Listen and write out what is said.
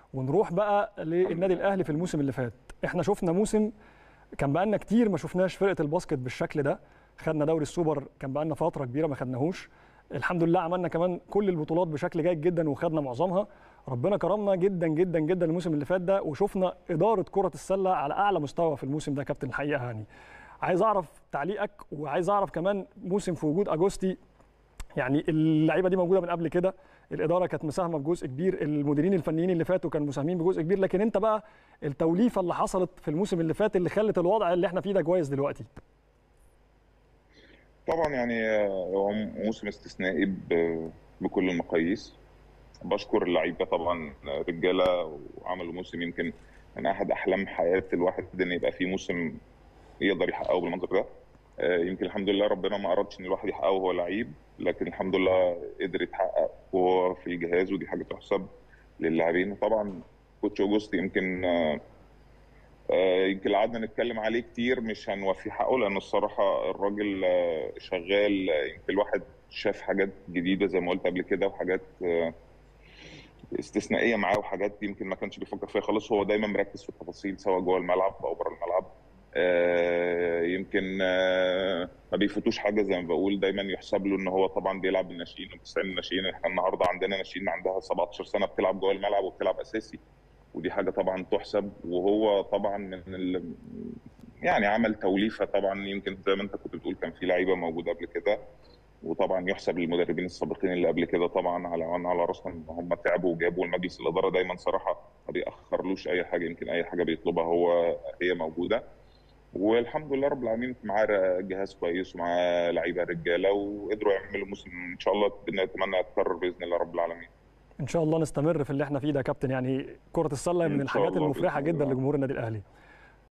ونروح بقى للنادي الاهلي في الموسم اللي فات احنا شفنا موسم كان بقالنا كتير ما شفناش فرقه الباسكت بالشكل ده خدنا دوري السوبر كان بقالنا فتره كبيره ما خدناهوش الحمد لله عملنا كمان كل البطولات بشكل جيد جدا وخدنا معظمها ربنا كرمنا جدا جدا جدا الموسم اللي فات ده وشفنا اداره كره السله على اعلى مستوى في الموسم ده كابتن الحقيقه يعني عايز اعرف تعليقك وعايز اعرف كمان موسم في وجود اجوستي يعني اللعيبه دي موجوده من قبل كده الاداره كانت مساهمه بجزء كبير المديرين الفنيين اللي فاتوا كانوا مساهمين بجزء كبير لكن انت بقى التوليفه اللي حصلت في الموسم اللي فات اللي خلت الوضع اللي احنا فيه ده كويس دلوقتي طبعا يعني هو موسم استثنائي ب- بكل المقاييس بشكر اللعيبه طبعا رجاله وعملوا موسم يمكن من احد احلام حياه الواحد ان يبقى فيه موسم يقدر يحققه بالمنظر ده آه، يمكن الحمد لله ربنا ما ارادش ان الواحد يحققه وهو لعيب لكن الحمد لله قدر يتحقق وهو في الجهاز ودي حاجه تحسب للاعبين وطبعا كوتش اوجوست يمكن آه، آه، يمكن اللي قعدنا نتكلم عليه كتير مش هنوفي حقه لان الصراحه الراجل آه، شغال آه، يمكن الواحد شاف حاجات جديده زي ما قلت قبل كده وحاجات آه، استثنائيه معاه وحاجات يمكن ما كانش بيفكر فيها خالص هو دايما مركز في التفاصيل سواء جوه الملعب او بره الملعب آه، يمكن آه، ما بيفوتوش حاجه زي ما بقول دايما يحسب له ان هو طبعا بيلعب بالناشئين وبيستعين الناشئين احنا النهارده عندنا ناشئين عندها 17 سنه بتلعب جوه الملعب وبتلعب اساسي ودي حاجه طبعا تحسب وهو طبعا من ال... يعني عمل توليفه طبعا يمكن زي ما انت كنت بتقول كان في لعيبه موجوده قبل كده وطبعا يحسب للمدربين السابقين اللي قبل كده طبعا على على راسنا ان هم تعبوا وجابوا المجلس الاداره دايما صراحه ما بيأخرلوش اي حاجه يمكن اي حاجه بيطلبها هو هي موجوده والحمد لله رب العالمين معاه جهاز كويس ومعاه لعيبه رجاله وقدروا يعملوا موسم ان شاء الله نتمنى يتكرر باذن الله رب العالمين ان شاء الله نستمر في اللي احنا فيه ده يا كابتن يعني كره السله من إن شاء الحاجات الله المفرحه بإذن جدا الله. لجمهور النادي الاهلي